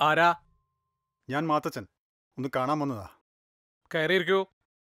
ആരാ ഞാൻ മാത്തച്ഛൻ ഒന്ന് കാണാൻ വന്നതാ കയറിയിരിക്കൂ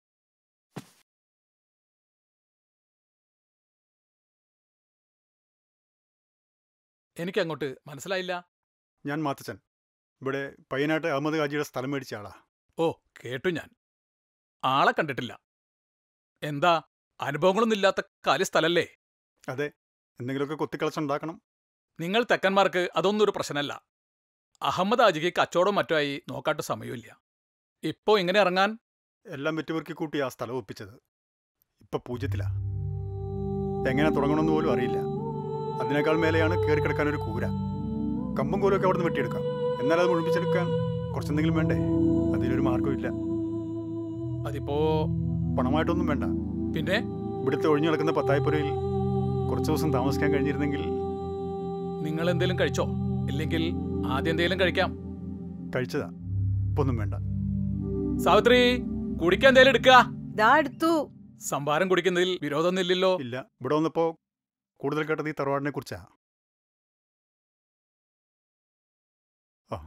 എനിക്കങ്ങോട്ട് മനസ്സിലായില്ല ഞാൻ മാത്തച്ഛൻ ഇവിടെ പയ്യനാട്ട് അഹമ്മദ് ഹാജിയുടെ സ്ഥലം മേടിച്ച ആളാ ഓ കേട്ടു ഞാൻ ആളെ കണ്ടിട്ടില്ല എന്താ അനുഭവങ്ങളൊന്നും ഇല്ലാത്ത കാലി സ്ഥലല്ലേ അതെ എന്തെങ്കിലുമൊക്കെ കൊത്തിക്കളച്ചുണ്ടാക്കണം നിങ്ങൾ തെക്കന്മാർക്ക് അതൊന്നും ഒരു പ്രശ്നമല്ല അഹമ്മദ് ആജിക്ക് കച്ചവടം മറ്റുമായി നോക്കാട്ട് സമയമില്ല ഇപ്പോ ഇങ്ങനെ ഇറങ്ങാൻ എല്ലാം വെറ്റുപെറുക്കി കൂട്ടി ആ സ്ഥലം ഒപ്പിച്ചത് ഇപ്പൊ പൂജ്യത്തിലാ എങ്ങനെ തുടങ്ങണമെന്ന് പോലും അറിയില്ല അതിനേക്കാൾ മേലെയാണ് കയറി കിടക്കാൻ ഒരു കൂര കമ്പും കോലൊക്കെ അവിടെ നിന്ന് വെട്ടിയെടുക്കാം എന്നാൽ അത് മുഴുപ്പിച്ചെടുക്കാൻ കുറച്ചെന്തെങ്കിലും വേണ്ടേ അതിനൊരു മാർഗ്ഗമില്ല അതിപ്പോ പണമായിട്ടൊന്നും വേണ്ട പിന്നെ ഇവിടുത്തെ ഒഴിഞ്ഞു കിടക്കുന്ന പത്തായപ്പുരയിൽ കുറച്ച് ദിവസം താമസിക്കാൻ കഴിഞ്ഞിരുന്നെങ്കിൽ നിങ്ങൾ എന്തേലും കഴിച്ചോ ഇല്ലെങ്കിൽ ആദ്യം എന്തേലും കഴിക്കാം കഴിച്ചതാ ഇപ്പൊ ഒന്നും വേണ്ട സാവിത്രി കുടിക്കാൻ എന്തേലും എടുക്കുക ദാ എടുത്തു സംഭാരം കുടിക്കുന്നതിൽ വിരോധമൊന്നുമില്ലല്ലോ ഇല്ല ഇവിടെ വന്നപ്പോ കൂടുതൽ കേട്ടത് ഈ തറവാടിനെ കുറിച്ചാ ആ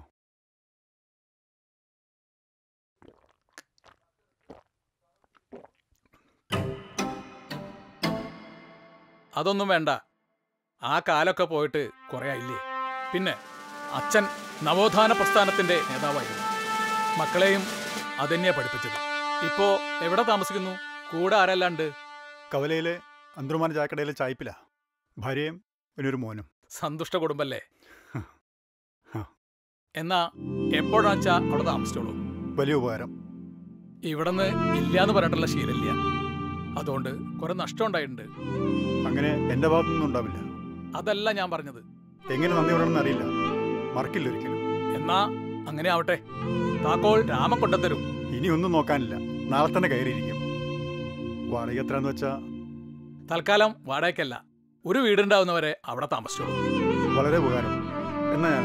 അതൊന്നും വേണ്ട ആ കാലൊക്കെ പോയിട്ട് കുറെ ആയില്ലേ പിന്നെ അച്ഛൻ നവോത്ഥാന പ്രസ്ഥാനത്തിന്റെ നേതാവായിരുന്നു മക്കളെയും അതന്നെയാ പഠിപ്പിച്ചത് ഇപ്പോ എവിടെ താമസിക്കുന്നു കൂടെ ആരല്ലാണ്ട് കവലയിലെ അന്തർമാന ചായക്കടയിലെ ചായ്പിലാ ഭാര്യയും പിന്നെ ഒരു മോനും സന്തുഷ്ട കുടുംബല്ലേ ഹ. എന്നാ എപ്പോഴാച്ചാ അവിടെ താമസിച്ചോളൂ വലിയ ഉപകാരം ഇവിടുന്ന് ഇല്ലാന്ന് പറഞ്ഞിട്ടുള്ള ശീലമില്ല അതുകൊണ്ട് കുറെ നഷ്ടം ഉണ്ടായിട്ടുണ്ട് അങ്ങനെ എന്റെ ഭാഗത്തുനിന്നും ഉണ്ടാവില്ല അതല്ല ഞാൻ പറഞ്ഞത് എങ്ങനെ നന്ദി പറയണമെന്ന് അറിയില്ല മറക്കില്ല ഒരിക്കലും എന്നാ അങ്ങനെ ആവട്ടെ താക്കോൽ രാമൻ കൊണ്ടുത്തരും ഇനി ഒന്നും നോക്കാനില്ല നാളെ തന്നെ കയറിയിരിക്കും വാടക എത്രയാന്ന് വെച്ചാ തൽക്കാലം വാടകയ്ക്കല്ല ഒരു വീടുണ്ടാവുന്നവരെ അവിടെ താമസിച്ചോളൂ വളരെ ഉപകാരം എന്നാ ഞാൻ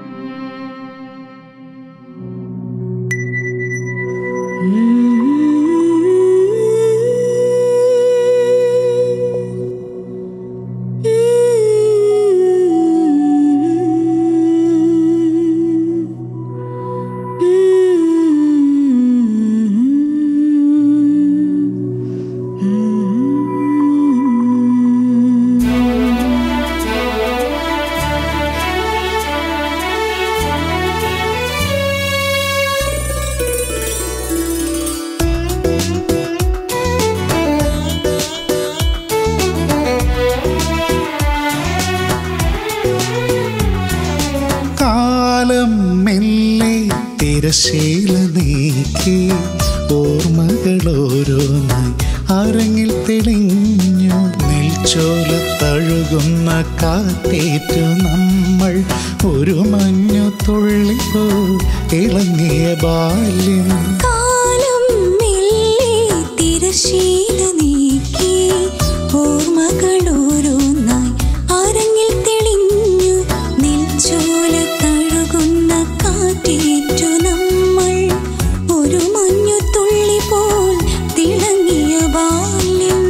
കാലം മെല്ലെ തിരശീല നീക്കി ഓർമ്മകളോരോന്നായി അരങ്ങിൽ തെളിഞ്ഞു നെൽച്ചോല തഴുകുന്ന കാറ്റേറ്റു നമ്മൾ ഒരു മഞ്ഞു തുള്ളി പോ ഇളങ്ങിയ ബാല്യം കാലം മെല്ലെ തിരശീല നീക്കി ഓർമ്മകളോരോന്നായി അരങ്ങിൽ തെളിഞ്ഞു നെൽച്ചോല തഴുകുന്ന കാറ്റേറ്റു നമ്മൾ ഒരു മഞ്ഞു തുള്ളി പോൽ തിളങ്ങിയ ബാല്യം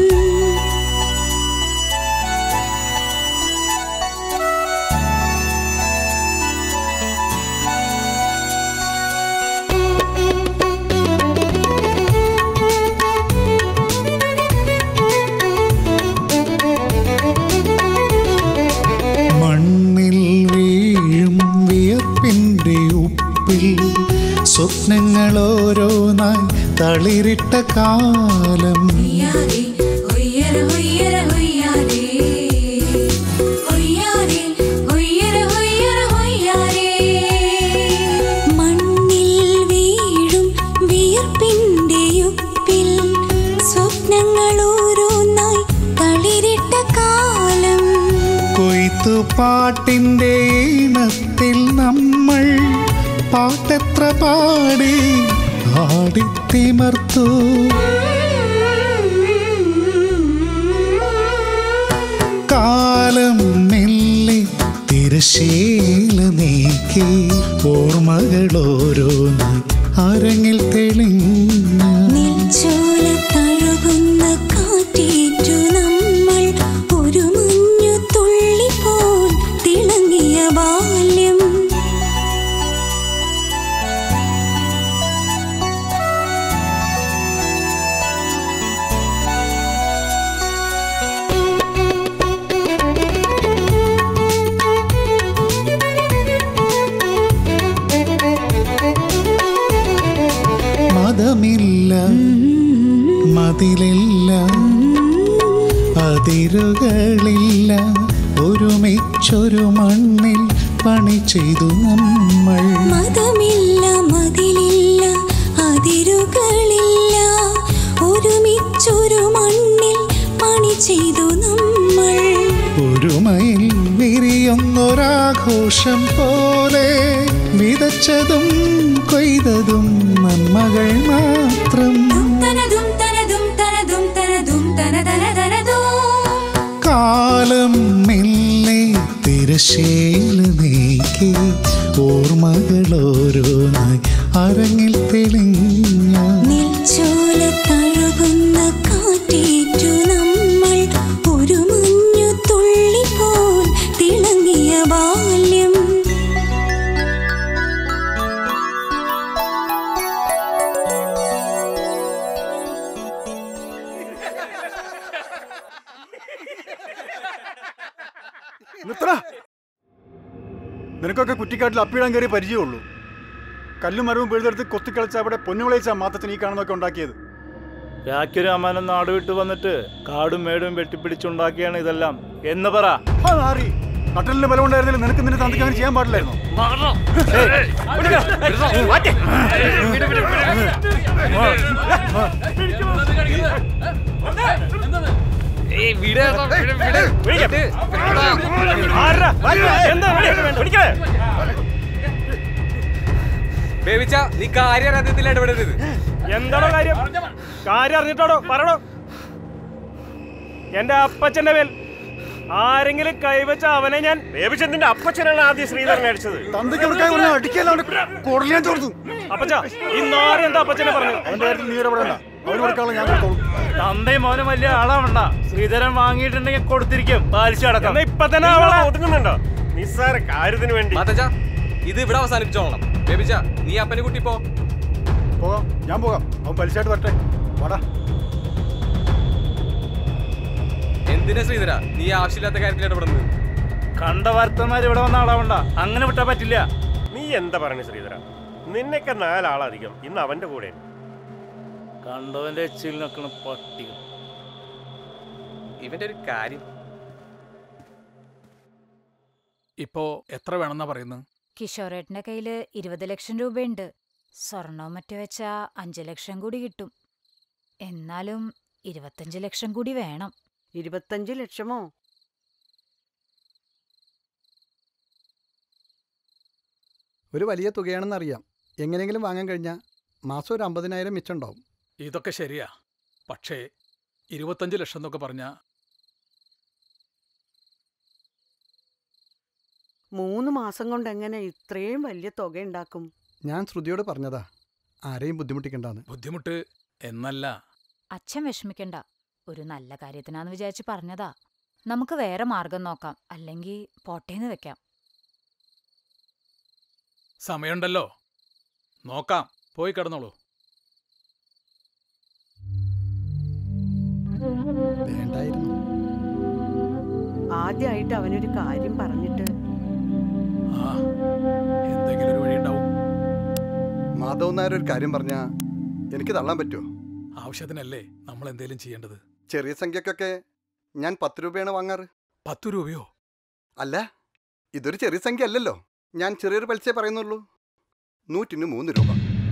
മണ്ണിൽ വീഴും വിയർപ്പിൻ്റെ ഉപ്പിൽ സ്വപ്നങ്ങളോരോന്നായി തളിരിട്ട കാലം ഹൊയ്യാരേ ഹൊയ്യര ഹൊയ്യര ഹൊയ്യാരേ ഹൊയ്യാരേ ഹൊയ്യര ഹൊയ്യര ഹൊയ്യാരേ മണ്ണിൽ വീഴും വിയർപ്പിന്റെ ഉപ്പിൽ സ്വപ്നങ്ങൾ ഓരോന്നായി തളിരിട്ട കാലം കൊയ്ത്തു പാട്ടിൻ്റെ ഈണത്തിൽ നമ്മൾ പാട്ടെത്ര പാടി ആടിത്തിമർത്തു കാലം മെല്ലെ തിരശീല നീക്കി ഓർമ്മകളോരോന്നായി അരങ്ങിൽ തെളിഞ്ഞു നെൽച്ചോല തഴുകുന്ന കാറ്റേറ്റു നമ്മൾ ഒരു മഞ്ഞു തുള്ളി പോൽ തിളങ്ങിയ ബാല്യം ചെയ്തു നമ്മൾ മതമില്ല മതിലില്ല അതിരുകളില്ല ഒരുമിച്ചൊരു മണ്ണിൽ പണി ചെയ്തു നമ്മൾ ഒരുമയിൽ വിരിയുന്നൊരാഘോഷം പോലെ വിതച്ചതും കൊയ്തതും നന്മകൾ മാത്രം തനതും തനതും തനതും തനതും തനതനതനതും കാലം മെല്ലെ തിരശീല നീക്കി ഓർമ്മകളോരോന്നായി അരങ്ങിൽ തെളിഞ്ഞ നിൽച്ചോല തഴുകുന്ന കാറ്റേറ്റു നമ്മൾ ഒരു മഞ്ഞു തുള്ളി പോൽ തിളങ്ങിയ ബാല്യം നിർത്തടാ നിനക്കൊക്കെ കുറ്റിക്കാട്ടിൽ അപ്പിടാൻ കയറി പരിചയമുള്ളൂ കല്ലും മരവും പിഴുതെടുത്ത് കൊത്തിക്കളിച്ച അവിടെ പൊന്നുവിളയിച്ച മാത്തത്തിന് ഈ കാണുന്നതൊക്കെ ഉണ്ടാക്കിയത് രാമനും നാട് വിട്ടു വന്നിട്ട് കാടും മേടും വെട്ടിപ്പിടിച്ചുണ്ടാക്കിയാണ് ഇതെല്ലാം എന്ന് പറ ആ നാറി നട്ടലിന് ബലമുണ്ടായിരുന്നില്ല നിനക്ക് നിന്റെ തന്തയ്ക്ക് അങ്ങനെ ചെയ്യാൻ പാടില്ലായിരുന്നു ബേബിച്ച നീ കാര്യം അറിയാത്തതിൽ ഇടപെടരുത് എന്താണോ കാര്യം കാര്യം അറിഞ്ഞിട്ടാടോ പറയണോ എന്റെ അപ്പച്ചന്റെ മേൽ ആരെങ്കിലും കൈവച്ച അവനെ ഞാൻ ബേബിച്ചന്തിന്റെ അപ്പച്ചനാണ് ആദ്യം ശ്രീധരനെ അടിച്ചത് തന്തയ്ക്ക് കൊടുക്കാൻ പറഞ്ഞ അടിക്കല്ലാണ്ട് കുടലിയാൻ ചോർത്തു അപ്പച്ച ഈ നാറി എന്താ അപ്പച്ചനെ പറഞ്ഞു അവന്റെ കാര്യത്തിൽ നീ ഇടപെടണ്ട അവന് കൊടുക്കാനുള്ള ഞാൻ കൊടുത്തോളൂ തന്തയും മോനും വലിയ ആളാവണ്ട ശ്രീധരൻ വാങ്ങിയിട്ടുണ്ടെങ്കിൽ കൊടുത്തിരിക്കും പാലിച്ചു അടക്കം ഇപ്പൊ തന്നെ നിങ്ങൾ അവളെ ഒതുങ്ങുന്നുണ്ടോ നിസ്സാര കാര്യത്തിന് വേണ്ടി മാത്തച്ച ഇത് ഇവിടെ അവസാനിപ്പിച്ചോളണം ബേബിച്ച നീ അപ്പനെ കുട്ടി പോ പോകാം ഞാൻ പോകാം അവൻ പലിശയായിട്ട് വരട്ടെ വാടാ എന്തിനാ ശ്രീധര നീ ആവശ്യമില്ലാത്ത കാര്യത്തിൽ ഇടപെടുന്നത് കണ്ട വർത്തന്മാർ ഇവിടെ വന്ന ആളാവണ്ട അങ്ങനെ വിട്ടാ പറ്റില്ല നീ എന്താ പറഞ്ഞു ശ്രീധര നിന്നെയൊക്കെ നാലാളധികം ഇന്ന് അവന്റെ കൂടെ കണ്ടവന്റെ എച്ചിൽ നിൽക്കണ പട്ടികൾ ഇവന്റെ ഒരു കാര്യം ഇപ്പോ എത്ര വേണമെന്നാ പറയുന്നത് കിഷോറേട്ടന്റെ കയ്യില് ഇരുപത് ലക്ഷം രൂപയുണ്ട് സ്വർണവും മറ്റു വെച്ചാ അഞ്ചു ലക്ഷം കൂടി കിട്ടും എന്നാലും ഇരുപത്തഞ്ച് ലക്ഷം കൂടി വേണം ഇരുപത്തഞ്ച് ലക്ഷമോ ഒരു വലിയ തുകയാണെന്നറിയാം എങ്ങനെയെങ്കിലും വാങ്ങാൻ കഴിഞ്ഞാൽ മാസം ഒരു അമ്പതിനായിരം മിച്ചുണ്ടാവും ഇതൊക്കെ ശരിയാ പക്ഷേ ഇരുപത്തഞ്ച് ലക്ഷം എന്നൊക്കെ പറഞ്ഞാ മൂന്ന് മാസം കൊണ്ട് എങ്ങനെ ഇത്രയും വലിയ തുക ഉണ്ടാക്കും ഞാൻ ശ്രുതിയോട് പറഞ്ഞതാ ആരെയും ബുദ്ധിമുട്ടിക്കണ്ടാന്ന് ബുദ്ധിമുട്ട് എന്നല്ല അച്ഛൻ വിഷമിക്കണ്ട ഒരു നല്ല കാര്യത്തിനാന്ന് വിചാരിച്ച് പറഞ്ഞതാ നമുക്ക് വേറെ മാർഗം നോക്കാം അല്ലെങ്കിൽ പോട്ടേന്ന് വെക്കാം സമയമുണ്ടല്ലോ നോക്കാം പോയി കിടന്നോളൂ വേണ്ടായിരുന്നു ആദ്യമായിട്ട് അവനൊരു കാര്യം പറഞ്ഞിട്ട് ആ എന്തെങ്കിലും ഒരു വഴി ഉണ്ടാവും മാധവ് നായർ ഒരു കാര്യം പറഞ്ഞാൽ എനിക്ക് തള്ളാൻ പറ്റുമോ ആവശ്യത്തിനല്ലേ നമ്മൾ എന്തേലും ചെയ്യേണ്ടത് ചെറിയ സംഖ്യക്കൊക്കെ ഞാൻ പത്ത് രൂപയാണ് വാങ്ങാറ് പത്തു രൂപയോ അല്ല ഇതൊരു ചെറിയ സംഖ്യ അല്ലല്ലോ ഞാൻ ചെറിയൊരു പലിശ പറയുന്നുള്ളൂ നൂറ്റിന് മൂന്ന് രൂപ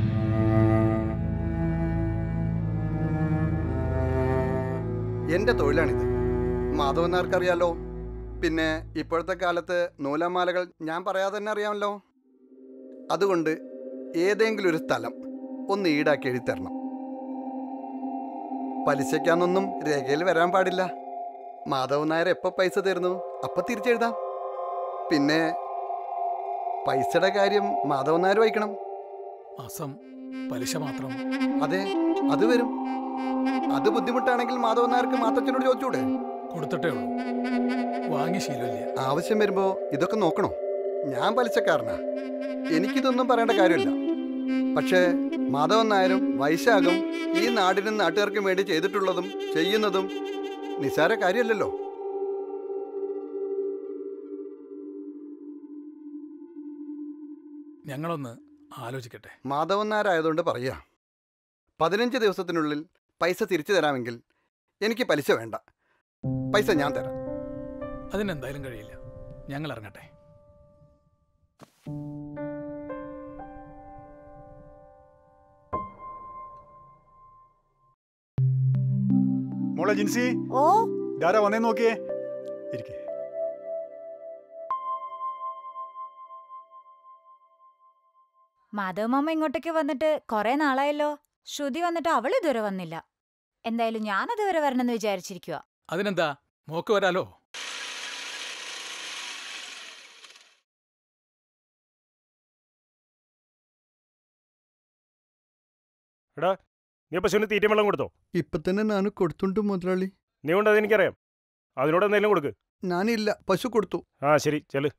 എൻ്റെ തൊഴിലാണിത് മാധവൻ നായർക്കറിയാലോ പിന്നെ ഇപ്പോഴത്തെ കാലത്ത് നൂലമാലകൾ ഞാൻ പറയാതെ തന്നെ അറിയാമല്ലോ അതുകൊണ്ട് ഏതെങ്കിലും ഒരു സ്ഥലം ഒന്ന് ഈടാക്കി എഴുതി തരണം പലിശയ്ക്കാന്നൊന്നും രേഖയിൽ വരാൻ പാടില്ല മാധവൻ നായർ എപ്പോൾ പൈസ തരുന്നു അപ്പം തിരിച്ചെഴുതാം പിന്നെ പൈസയുടെ കാര്യം മാധവൻ നായർ വഹിക്കണം മാസം പലിശ മാത്രം അതെ അത് വരും അത് ബുദ്ധിമുട്ടാണെങ്കിൽ മാധവൻ നായർക്ക് മാത്തച്ഛനോട് ചോദിച്ചൂടെ കൊടുത്തിട്ടേ ഉള്ളൂ വാങ്ങി ശീലമില്ല ആവശ്യം വരുമ്പോ ഇതൊക്കെ നോക്കണോ ഞാൻ പലിശക്കാരനാ എനിക്കിതൊന്നും പറയേണ്ട കാര്യമില്ല പക്ഷേ മാധവൻ നായരും വൈശാഖും ഈ നാടിനും നാട്ടുകാർക്കും വേണ്ടി ചെയ്തിട്ടുള്ളതും ചെയ്യുന്നതും നിസാര കാര്യമല്ലല്ലോ ഞങ്ങളൊന്ന് ആലോചിക്കട്ടെ മാധവൻ നായരായതുകൊണ്ട് പറയാ പതിനഞ്ച് ദിവസത്തിനുള്ളിൽ പൈസ തിരിച്ചു തരാമെങ്കിൽ എനിക്ക് പലിശ വേണ്ട പൈസ ഞാൻ തരാം അതിനെന്തായാലും കഴിയില്ല ഞങ്ങൾ ഇറങ്ങട്ടെ മോളെ ജിൻസി ഓ ഇതാരാ വന്നേ നോക്കിയേ ഇരിക്കേ മാധവമാമ ഇങ്ങോട്ടേക്ക് വന്നിട്ട് കുറെ നാളായല്ലോ ശ്രുതി വന്നിട്ട് അവൾ ഇതുവരെ വന്നില്ല എന്തായാലും ഞാൻ അതുവരെ വരണമെന്ന് വിചാരിച്ചിരിക്കുക അതിനെന്താ മോക്ക് വരാലോ എടാ നീ പശുവിന് തീറ്റ വെള്ളം കൊടുത്തോ ഇപ്പൊ തന്നെ ഞാൻ കൊടുത്തുണ്ട് മുതലാളി നീ കൊണ്ട് അതെനിക്കറിയാം അതിനോട് എന്തെങ്കിലും കൊടുക്ക് ഞാനില്ല പശു കൊടുത്തു ആ ശരി ചെല്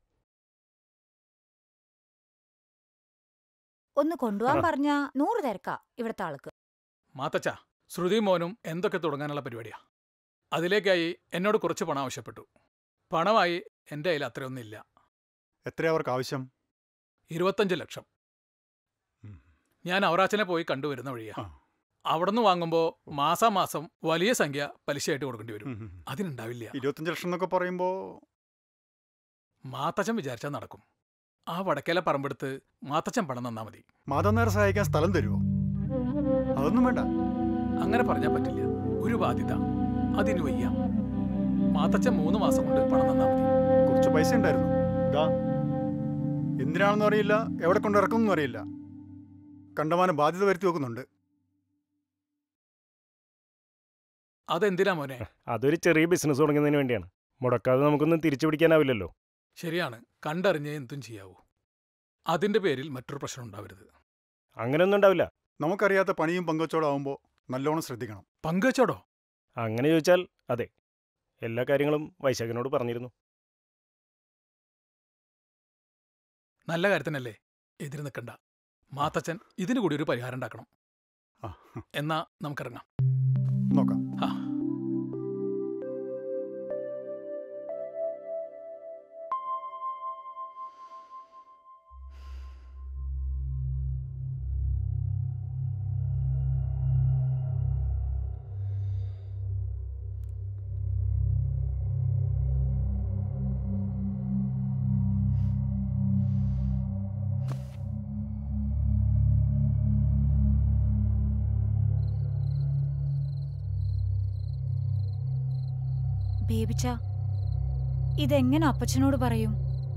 ഒന്ന് കൊണ്ടുപോകാൻ ആ. പറഞ്ഞാ നൂറ് തിരക്കാ ഇവിടുത്തെ ആൾക്ക് മാത്തച്ച ശ്രുതി മോനും എന്തൊക്കെ തുടങ്ങാനുള്ള പരിപാടിയാ അതിലേക്കായി എന്നോട് കുറച്ച് പണം ആവശ്യപ്പെട്ടു പണമായി എൻ്റെ കയ്യിൽ അത്രയൊന്നുമില്ല എത്രയാ അവർക്ക് ആവശ്യം ഇരുപത്തഞ്ച് ലക്ഷം ഞാൻ അവറാച്ചനെ പോയി കണ്ടുവരുന്ന വഴിയാ ആ. അവിടുന്ന് വാങ്ങുമ്പോൾ മാസാമാസം വലിയ സംഖ്യ പലിശയായിട്ട് കൊടുക്കേണ്ടി വരും ഉം, ഉം. അതിനുണ്ടാവില്ല ഇരുപത്തഞ്ച് ലക്ഷം എന്നൊക്കെ പറയുമ്പോ മാത്തച്ഛൻ വിചാരിച്ചാൽ നടക്കും ആ വടക്കേല പറമ്പെടുത്ത് മാത്തച്ഛൻ പണം തന്നാ മതി മാധവൻ നായർ സഹായിക്കാൻ സ്ഥലം തരുമോ അതൊന്നും വേണ്ട അങ്ങനെ പറഞ്ഞാൽ പറ്റില്ല ഒരു ബാധ്യത അതിന് വയ്യ മാത്തച്ഛൻ മൂന്ന് മാസം കൊണ്ട് പണം തന്നാ മതി കുറച്ച് പൈസ ഉണ്ടായിരുന്നു ഇതാ എന്തിനാണെന്നും അറിയില്ല എവിടെ കൊണ്ട് ഇറക്കുമെന്നും അറിയില്ല കണ്ടമാനം ബാധ്യത വരുത്തി വെക്കുന്നുണ്ട് അതെന്തിനാ മോനെ അതൊരു ചെറിയ ബിസിനസ് തുടങ്ങുന്നതിന് വേണ്ടിയാണ് മുടക്കാതെ നമുക്കൊന്നും തിരിച്ചു പിടിക്കാനാവില്ലല്ലോ ശരിയാണ് കണ്ടറിഞ്ഞേ എന്തും ചെയ്യാവൂ അതിന്റെ പേരിൽ മറ്റൊരു പ്രശ്നം ഉണ്ടാവരുത് അങ്ങനെയൊന്നും ഉണ്ടാവില്ല നമുക്കറിയാത്ത പണിയും പങ്കുവച്ചോടാവുമ്പോൾ നല്ലോണം ശ്രദ്ധിക്കണം പങ്കുവച്ചോടോ അങ്ങനെ ചോദിച്ചാൽ അതെ എല്ലാ കാര്യങ്ങളും വൈശാഖിനോട് പറഞ്ഞിരുന്നു നല്ല കാര്യത്തിനല്ലേ എതിര് നിൽക്കണ്ട മാത്തച്ഛൻ ഇതിനു കൂടി ഒരു പരിഹാരം ഉണ്ടാക്കണം ആ, എന്നാ നമുക്കിറങ്ങാം നോക്കാം ആ ബേബിച്ച ഇതെങ്ങനെ അപ്പച്ചനോട് പറയും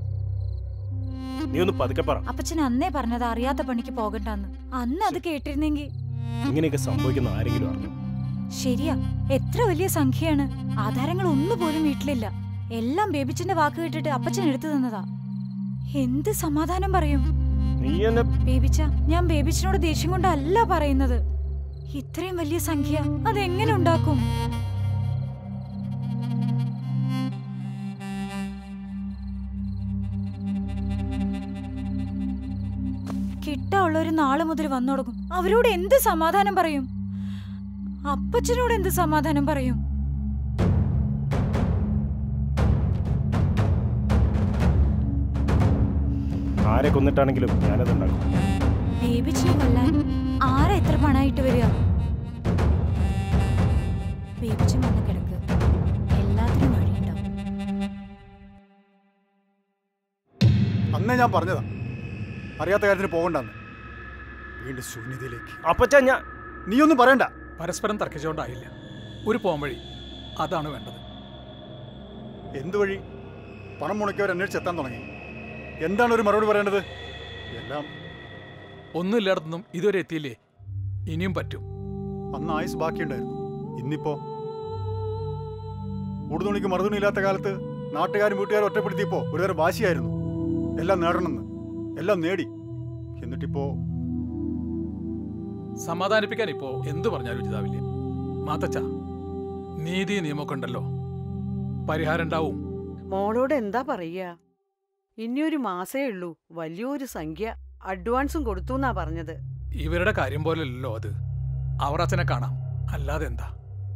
നീ ഒന്ന് പതുക്കെ പറ അപ്പച്ചൻ അന്നേ പറഞ്ഞത് അറിയാത്ത പണിക്ക് പോകണ്ടെന്ന് അന്ന് അത് കേട്ടിരുന്നെങ്കിൽ ഇങ്ങനെയൊക്കെ സംഭവിക്കുന്ന ആരെങ്കിലും അറിഞ്ഞു ശരിയാ എത്ര വലിയ സംഖ്യയാണ് ആധാരങ്ങൾ ഒന്നുപോലും വീട്ടിലില്ല എല്ലാം ബേബിച്ചന്റെ വാക്ക് കേട്ടിട്ട് അപ്പച്ചൻ എടുത്തു തന്നതാ എന്ത് സമാധാനം പറയും നീ എന്നെ ബേബിച്ച ഞാൻ ബേബിച്ചനോട് ദേഷ്യം കൊണ്ടല്ല പറയുന്നത് ഇത്രയും വലിയ സംഖ്യ അതെങ്ങനെ ഉണ്ടാക്കും കിട്ടാനുള്ള ഒരു നാള് മുതൽ വന്നു തുടങ്ങും അവരോട് എന്ത് സമാധാനം പറയും അപ്പച്ചനോട് എന്ത് സമാധാനം പറയും ആരെ കൊന്നിട്ടാണെങ്കിലും ഞാനത് ഉണ്ടാക്കും ബേബിച്ചിനെ കൊല്ലാൻ ആരാ എത്ര പണായിട്ട് വരിക ബേബിച്ചൻ വന്ന് കിടക്ക് എല്ലാത്തിനും വഴിയുണ്ടാവും അന്നേ ഞാൻ പറഞ്ഞതാ അറിയാത്ത കാര്യത്തിന് പോകണ്ടെന്ന് വീണ്ടും ശൂന്യതയിലേക്ക് അപ്പച്ചാ ഞാൻ നീയൊന്നും പറയണ്ട പരസ്പരം തർക്കിച്ചുകൊണ്ടായില്ല ഒരു പോംവഴി അതാണ് വേണ്ടത് എന്തു വഴി പണം മുടക്കിയവർ അന്വേഷിച്ചെത്താൻ തുടങ്ങി എന്താണ് ഒരു മറുപടി പറയേണ്ടത് എല്ലാം ഒന്നുമില്ലായിടത്തൊന്നും ഇതുവരെ എത്തിയില്ലേ ഇനിയും പറ്റും അന്ന് ആയുസ് ബാക്കിയുണ്ടായിരുന്നു ഇന്നിപ്പോ ഉടുതുണിക്ക് മറുതുണി ഇല്ലാത്ത കാലത്ത് നാട്ടുകാരും വീട്ടുകാരും ഒറ്റപ്പെടുത്തിയപ്പോ ഒരുതരം വാശിയായിരുന്നു എല്ലാം നേടണമെന്ന് എല്ലാം നേടി എന്നിട്ടിപ്പോ സമാധാനിപ്പിക്കാൻ ഇപ്പോ എന്തു പറഞ്ഞാലും ഉചിതാവില്ല മാത്തച്ച നീതി നിയമമൊക്കെ ഉണ്ടല്ലോ പരിഹാരം ഉണ്ടാവും മോളോട് എന്താ പറയുക ഇനിയൊരു മാസേ ഉള്ളൂ വലിയൊരു സംഖ്യ അഡ്വാൻസും കൊടുത്തു എന്നാ പറഞ്ഞത് ഇവരുടെ കാര്യം പോലല്ലോ അത് അവർ അച്ഛനെ കാണാം അല്ലാതെ എന്താ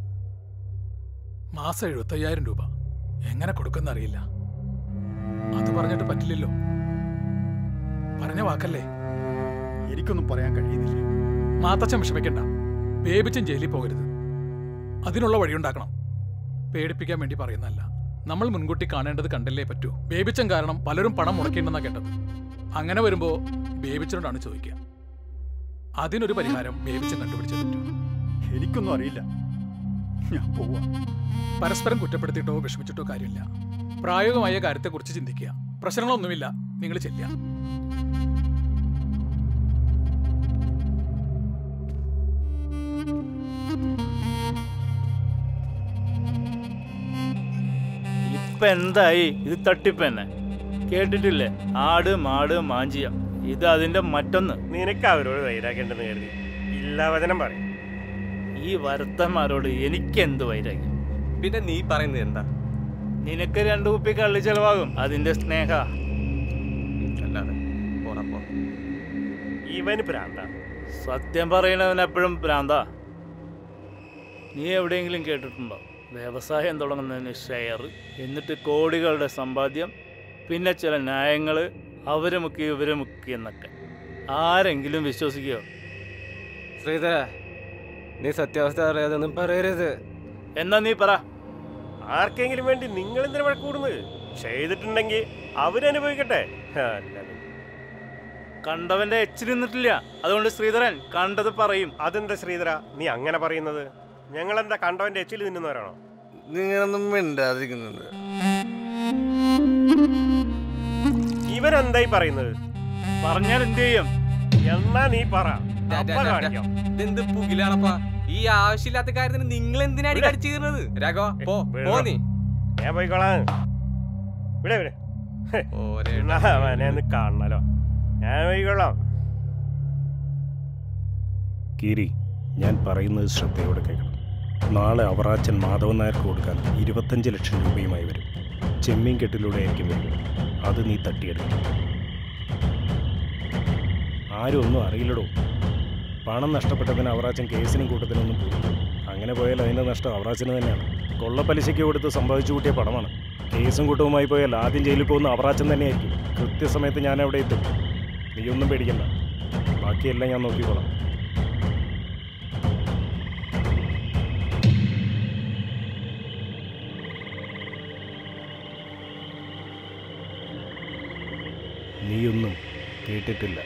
മാസം എഴുപത്തയ്യായിരം രൂപ എങ്ങനെ കൊടുക്കുന്നറിയില്ല അത് പറഞ്ഞിട്ട് പറ്റില്ലല്ലോ പറഞ്ഞ വാക്കല്ലേ എനിക്കൊന്നും പറയാൻ കഴിയുന്നില്ല മാത്തച്ഛൻ വിഷമിക്കണ്ട ബേബിച്ചൻ ജയിലിൽ പോകരുത് അതിനുള്ള വഴിയുണ്ടാക്കണം പേടിപ്പിക്കാൻ വേണ്ടി പറയുന്നതല്ല നമ്മൾ മുൻകൂട്ടി കാണേണ്ടത് കണ്ടല്ലേ പറ്റൂ ബേബിച്ചൻ കാരണം പലരും പണം മുടക്കിയിട്ടുണ്ടെന്നാ കേട്ടത് അങ്ങനെ വരുമ്പോ ബേബിച്ചനോടാണ് ചോദിക്കുക അതിനൊരു പരിഹാരം ബേബിച്ചൻ കണ്ടുപിടിച്ചേ പറ്റൂ എനിക്കൊന്നും അറിയില്ല ഞാൻ പോവാ പരസ്പരം കുറ്റപ്പെടുത്തിയിട്ടോ വിഷമിച്ചിട്ടോ കാര്യമില്ല പ്രായോഗികമായ കാര്യത്തെക്കുറിച്ച് ചിന്തിക്കുക പ്രശ്നങ്ങളൊന്നുമില്ല നിങ്ങൾ ചെല്ലുക ഇപ്പൊ എന്തായി ഇത് തട്ടിപ്പ് തന്നെ കേട്ടിട്ടില്ലേ ആട് മാട് മാഞ്ചിയം ഇത് അതിന്റെ മറ്റൊന്ന് നിനക്ക് അവരോട് വൈരാഗ്യണ്ടെന്ന് കരുതി ഇല്ലാ വചനം പറയും ഈ വരുത്തന്മാരോട് എനിക്കെന്ത് വൈരാഗ്യം പിന്നെ നീ പറയുന്നത് എന്താ നിനക്ക് രണ്ടു കുപ്പി കള്ളി ചെലവാകും അതിന്റെ സ്നേഹ അല്ലാതെ പോടാ പോ ഇവന് പ്രാന്ത സത്യം പറയണവൻ എപ്പോഴും ഭ്രാന്താ നീ എവിടെയെങ്കിലും കേട്ടിട്ടുണ്ടോ വ്യവസായം തുടങ്ങുന്നതിന് ഷെയർ എന്നിട്ട് കോടികളുടെ സമ്പാദ്യം പിന്നെ ചില ന്യായങ്ങൾ അവരെ മുക്കി ഇവരെ മുക്കി എന്നൊക്കെ ആരെങ്കിലും വിശ്വസിക്കുകയോ ശ്രീധര നീ സത്യാവസ്ഥ അറിയാതൊന്നും പറയരുത് എന്നാ നീ പറ ആർക്കെങ്കിലും വേണ്ടി നിങ്ങൾ എന്തിനു വഴക്കൂടുന്നത് ചെയ്തിട്ടുണ്ടെങ്കിൽ അവരനുഭവിക്കട്ടെ അല്ലാതെ കണ്ടവന്റെ എച്ച് നിന്നിട്ടില്ല അതുകൊണ്ട് ശ്രീധരൻ കണ്ടത് പറയും അതെന്താ ശ്രീധര നീ അങ്ങനെ പറയുന്നത് ഞങ്ങളെന്താ കണ്ടവന്റെ എച്ചിൽ തിന്നുന്നവരാണോ നിങ്ങളൊന്നും മിണ്ടാതിരിക്കുന്നുണ്ട് ഇവരെന്തായി പറയുന്നത് പറഞ്ഞാൽ എന്ത് ചെയ്യും എന്നാ നീ പറ അപ്പ കാണിക്കാം ഇതെന്ത് പുകിലാണപ്പാ ഈ ആവശ്യമില്ലാത്ത കാര്യത്തിന് നിങ്ങൾ എന്തിനാടി കടിച്ചു കീറുന്നത് രാഘവ പോ പോ നീ ഞാൻ പോയിക്കോളാം ഇവിടെ ഇവിടെ ഓരേ അവനെ ഒന്ന് കാണണല്ലോ ഞാൻ പോയിക്കൊള്ളാം കീരി ഞാൻ പറയുന്നത് ശ്രദ്ധയോടെ കേൾക്കണം നാളെ അവറാച്ചൻ മാധവൻ നായർക്ക് കൊടുക്കാൻ ഇരുപത്തഞ്ച് ലക്ഷം രൂപയുമായി വരും ചെമ്മീൻ കെട്ടിലൂടെ ആയിരിക്കും വരിക അത് നീ തട്ടിയെടുക്കും ആരും ഒന്നും അറിയില്ലടോ പണം നഷ്ടപ്പെട്ടതിന് അവറാച്ചൻ കേസിനും കൂട്ടത്തിനൊന്നും പോയി അങ്ങനെ പോയാൽ അതിൻ്റെ നഷ്ടം അവറാച്ചന് തന്നെയാണ് കൊള്ളപ്പലിശയ്ക്ക് കൊടുത്ത് സമ്പാദിച്ചു കൂട്ടിയ പണമാണ് കേസും കൂട്ടവുമായി പോയാൽ ആദ്യം ജയിലിൽ പോകുന്ന അവറാച്ചൻ തന്നെയായിരിക്കും കൃത്യസമയത്ത് ഞാൻ അവിടെ എത്തും നീയൊന്നും പേടിക്കണ്ട ബാക്കിയെല്ലാം ഞാൻ നോക്കിക്കോളാം നീയൊന്നും കേട്ടിട്ടില്ല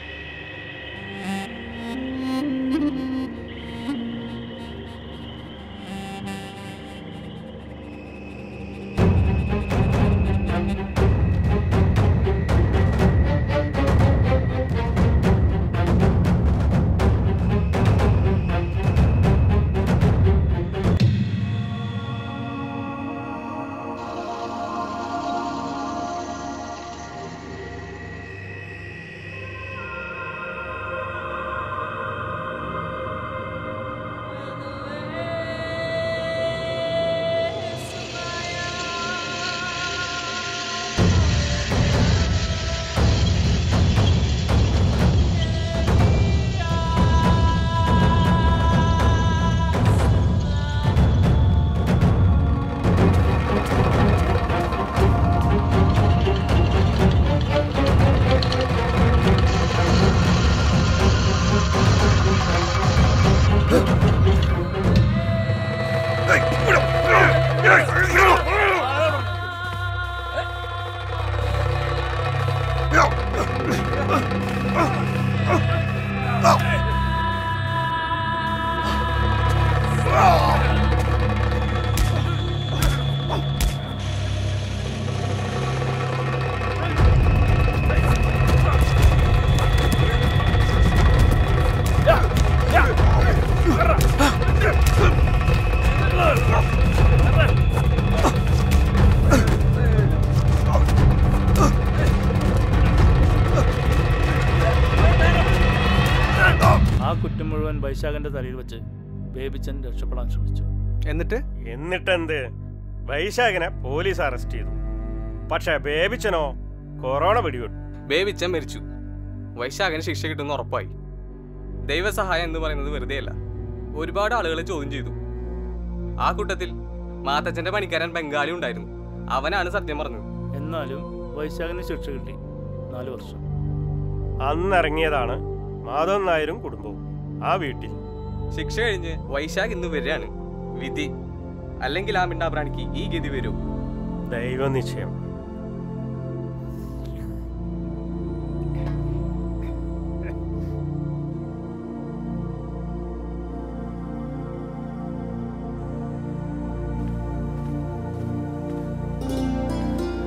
ആ കുറ്റം മുഴുവൻ വൈശാഖന്റെ തലയിൽ വെച്ച് ബേബിച്ചൻ രക്ഷപ്പെടാൻ ശ്രമിച്ചു എന്നിട്ട് എന്നിട്ടെന്ത് വൈശാഖിനെ പോലീസ് അറസ്റ്റ് ചെയ്തു പക്ഷെ ബേബിച്ചനോ കൊറോണ പിടിപെട്ടു ബേബിച്ചൻ മരിച്ചു വൈശാഖന് ശിക്ഷ കിട്ടുന്ന ഉറപ്പായി ദൈവസഹായം എന്ന് പറയുന്നത് വെറുതെയല്ല ഒരുപാട് ആളുകളെ ചോദ്യം ചെയ്തു ആ കൂട്ടത്തിൽ മാത്തച്ഛന്റെ പണിക്കാരൻ ബംഗാളി ഉണ്ടായിരുന്നു അവനാണ് സത്യം പറഞ്ഞത് എന്നാലും വൈശാഖിന് ശിക്ഷ കിട്ടി നാല് വർഷം അന്നിറങ്ങിയതാണ് മാധവൻ നായരും കുടുംബവും ആ വീട്ടിൽ ശിക്ഷ കഴിഞ്ഞ് വൈശാഖ് ഇന്ന് വരികയാണ് വിധി അല്ലെങ്കിൽ ആ മിണ്ടാപ്രാണിക്ക് ഈ ഗതി വരൂ ദൈവനിശ്ചയം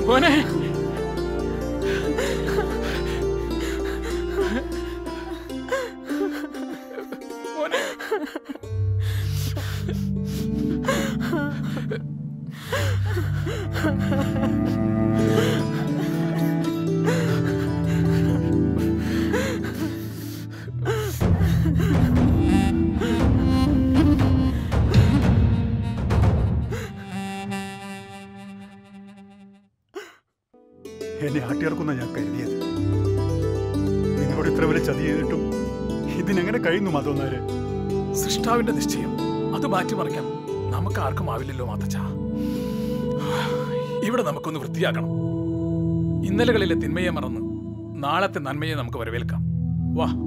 മോനെ മോനെ എന്നെ ആട്ടിയിറക്കുന്ന ഞാൻ കരുതിയത് നിങ്ങളോട് ഇത്ര വലിയ ചതി ചെയ്തിട്ടും ഇതിനെങ്ങനെ കഴിയുന്നു മാധവന്നാര് സൃഷ്ടാവിന്റെ നിശ്ചയം അത് മാറ്റിമറിക്കാൻ നമുക്ക് ആർക്കും ആവില്ലല്ലോ മാത്തച്ഛ ഇവിടെ നമുക്കൊന്ന് വൃത്തിയാക്കണം ഇന്നലകളിലെ തിന്മയെ മറന്ന് നാളത്തെ നന്മയെ നമുക്ക് വരവേൽക്കാം വാ